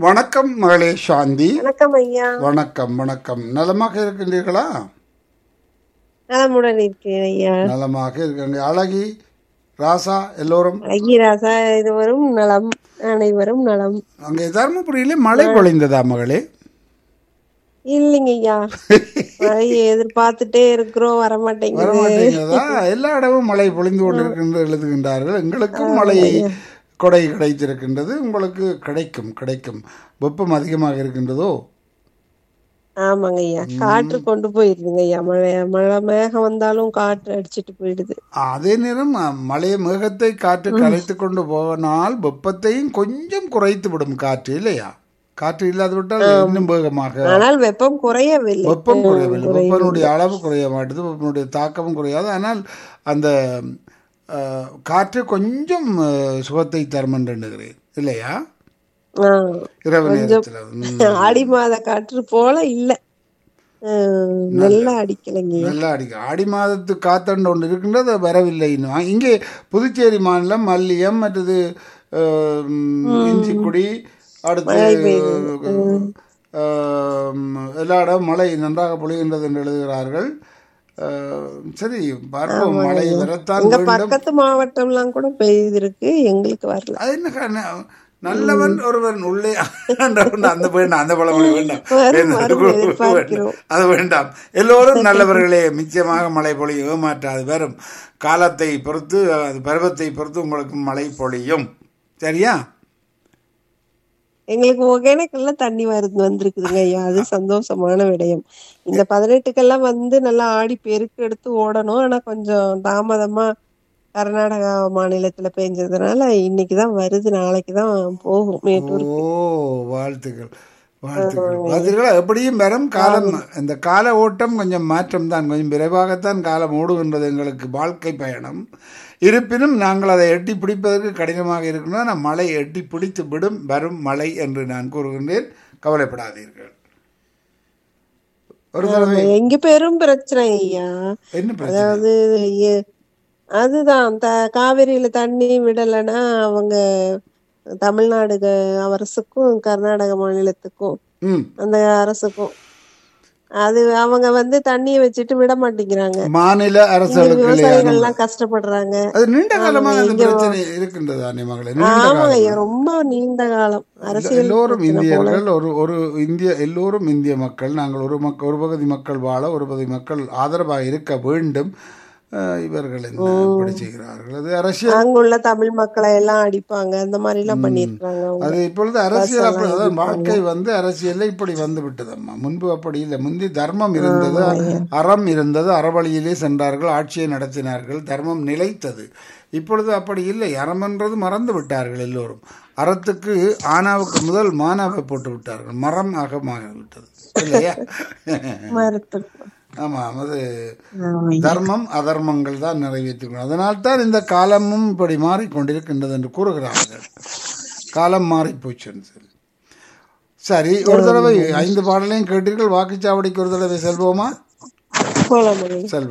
வணக்கம் மகளே சாந்தி வணக்கம் ஐயா வணக்கம் வணக்கம் நலமாக இருக்கின்றீர்களா நலமுடன் இருக்கேன் ஐயா நலமாக இருக்கின்ற அழகி ராசா எல்லோரும் அகிராசா இதுவரும் நலம் அனைவரும் நலம் அங்கே தருமபுரியிலே மழை பொழிந்ததா மகளே இல்லைங்க ஐயா மழையை எதிர்பார்த்துட்டே இருக்கிறோம் வர வர மாட்டேங்குது மாட்டேங்கிறதா எல்லா இடமும் மழை பொழிந்து கொண்டிருக்கின்ற எழுதுகின்றார்கள் எங்களுக்கும் மழை கொடை கிடைத்திருக்கின்றது உங்களுக்கு கிடைக்கும் கிடைக்கும் வெப்பம் அதிகமாக இருக்கின்றதோ ஆமாங்க ஐயா காற்று கொண்டு போயிருதுங்க ஐயா மழை மழை மேகம் வந்தாலும் காற்று அடிச்சிட்டு போயிடுது அதே நேரம் அ, மழை மேகத்தை காற்று கரைத்து கொண்டு போனால் வெப்பத்தையும் கொஞ்சம் குறைத்து விடும் காற்று இல்லையா காற்று இல்லாது விட்டால் இன்னும் வேகமாக ஆனால் வெப்பம் குறையவில்லை வெப்பம் குறையவில்லை வெப்பனுடைய அளவு குறைய மாட்டுது வெப்பனுடைய தாக்கமும் குறையாது ஆனால் அந்த அஹ், காற்று கொஞ்சம் அஹ், சுகத்தை தரும் என்று எண்ணுகிறேன் இல்லையா ஆ, இரவு நேரத்தில் ம். ஆடி மாத காற்று போல இல்ல ஆஹ், நல்லா அடிக்கலைங்க ஐயா. நல்லா அடிக்கும் ஆடி மாதத்து காத்தண்டு ஒன்று இருக்கின்றது அது வரவில்லை இன்னும் இங்கே புதுச்சேரி மாநிலம் மல்லியம் மற்றது அஹ், ம், இஞ்சிக்குடி அடுத்து அஹ், எல்லா இடம் மழை நன்றாக பொழிகின்றது என்று எழுதுகிறார்கள் அஹ், சரி பார்ப்போம் மழை வரத்தான் இங்க வேண்டும் பக்கத்து மாவட்டம்லாம் கூட பெய்திருக்கு எங்களுக்கு வரல அது என்ன காரணம்? நல்லவன் ஒருவன் உள்ளே ஆண்டவன் அந்த வேண்டாம் அந்த பழமொழி வேண்டாம் வரும், வரும், வேண்டாம். எதிர்பார்க்கிறோம். அது வேண்டாம் எல்லோரும் நல்லவர்களே நிச்சயமாக மழை பொழியும் ஏமாற்றாது வரும் காலத்தை பொறுத்து அது பருவத்தை பொறுத்து உங்களுக்கு மழை பொழியும் சரியா எங்களுக்கு ஒகேனக்கல்ல தண்ணி வருது வந்திருக்குதுங்க ஐயா அது சந்தோஷமான விடயம் இந்த பதினெட்டுக்கெல்லாம் வந்து நல்லா ஆடி பெருக்கு எடுத்து ஓடணும் ஆனா கொஞ்சம் தாமதமா கர்நாடகா மாநிலத்துல பெஞ்சதுனால இன்னைக்குதான் வருது நாளைக்குதான் போகும் மேட்டூர் ஓ வாழ்த்துக்கள் வாழ்த்துக்கள் பார்த்தீர்களா எப்படியும் வரும் காலம் இந்த கால ஓட்டம் கொஞ்சம் மாற்றம் தான் கொஞ்சம் விரைவாகத்தான் காலம் ஓடுகின்றது எங்களுக்கு வாழ்க்கை பயணம் இருப்பினும் நாங்கள் அதை எட்டி பிடிப்பதற்கு கடினமாக இருக்கணும் ஆனால் மழை எட்டி பிடித்து விடும் வரும் மழை என்று நான் கூறுகின்றேன் கவலைப்படாதீர்கள் ஒரு தடவை எங்க பெரும் பிரச்சனை ஐயா என்ன பிரச்சனை அதாவது எ- அதுதான் த காவிரியில தண்ணி விடலைன்னா அவங்க தமிழ்நாடு க- அரசுக்கும் கர்நாடக மாநிலத்துக்கும் ம் அந்த அரசுக்கும் அது அவங்க வந்து தண்ணியை வச்சுட்டு விட மாட்டேங்கிறாங்க மாநில இங்க அரசுகளுக்கு விவசாயிகள் எல்லாம் கஷ்டப்படுறாங்க அது நீண்ட காலமாக அந்த இங்க பிரச்சனை இருக்கின்றது அன்னை மகளே நீண்ட ஆமாங்க காலம் ஐயா ரொம்ப நீண்ட காலம் அரசியல் எல்லோரும் பிரச்சனை போல இந்தியர்கள் ஒரு ஒரு இந்திய எல்லோரும் இந்திய மக்கள் நாங்கள் ஒரு மக்க ஒரு பகுதி மக்கள் வாழ ஒரு பகுதி மக்கள் ஆதரவாக இருக்க வேண்டும் அஹ், இவர்கள் என்ன இப்படி செய்கிறார்கள் அது அரசியல் அங்குள்ள தமிழ் மக்களை எல்லாம் அடிப்பாங்க அந்த மாதிரி எல்லாம் பண்ணிருக்காங்க அவங்க அது இப்பொழுது அரசியல் அப்படி அதான் வாழ்க்கை வந்து அரசியல்ல இப்படி வந்து விட்டதம்மா முன்பு அப்படி இல்லை முந்தி தர்மம் இருந்தது அறம் இருந்தது அறவழியிலே சென்றார்கள் ஆட்சியை நடத்தினார்கள் தர்மம் நிலைத்தது இப்பொழுது அப்படி இல்லை அறமென்றது மறந்து விட்டார்கள் எல்லோரும் அறத்துக்கு ஆனாவுக்கு முதல் மானாவை போட்டு விட்டார்கள் மரம் ஆக விட்டது இல்லையா மறுத்து ஆமாம் அது தர்மம் அதர்மங்கள் தான் நிறைவேற்றிக்கணும் அதனால் தான் இந்த காலமும் இப்படி மாறிக்கொண்டிருக்கின்றது என்று கூறுகிறார்கள் காலம் மாறிப்போச்சு என்று சொல்லி சரி ஒரு தடவை ஐந்து பாடலையும் கேட்டீர்கள் வாக்குச்சாவடிக்கு ஒரு தடவை செல்வோமா போலாம் செல்வோம்